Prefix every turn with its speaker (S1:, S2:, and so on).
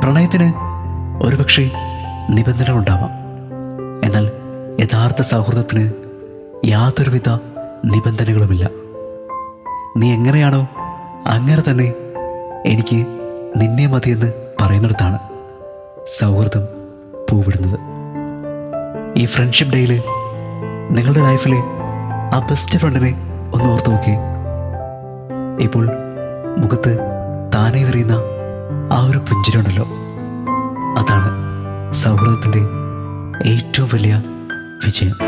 S1: പ്രണയത്തിന് ഒരുപക്ഷെ നിബന്ധനകൾ ഉണ്ടാവാം എന്നാൽ യഥാർത്ഥ സൗഹൃദത്തിന് യാതൊരുവിധ നിബന്ധനകളുമില്ല നീ എങ്ങനെയാണോ അങ്ങനെ തന്നെ എനിക്ക് നിന്നെ മതിയെന്ന് പറയുന്നിടത്താണ് സൗഹൃദം പൂവിടുന്നത് ഈ ഫ്രണ്ട്ഷിപ്പ് ഡേയിൽ നിങ്ങളുടെ ലൈഫിലെ ആ ബെസ്റ്റ് ഫ്രണ്ടിനെ ഒന്ന് ഓർത്ത് നോക്കി ഇപ്പോൾ മുഖത്ത് താനെ വിറിയുന്ന ആ ഒരു പുഞ്ചിരുണ്ടല്ലോ അതാണ് സൗഹൃദത്തിൻ്റെ ഏറ്റവും വലിയ വിജയം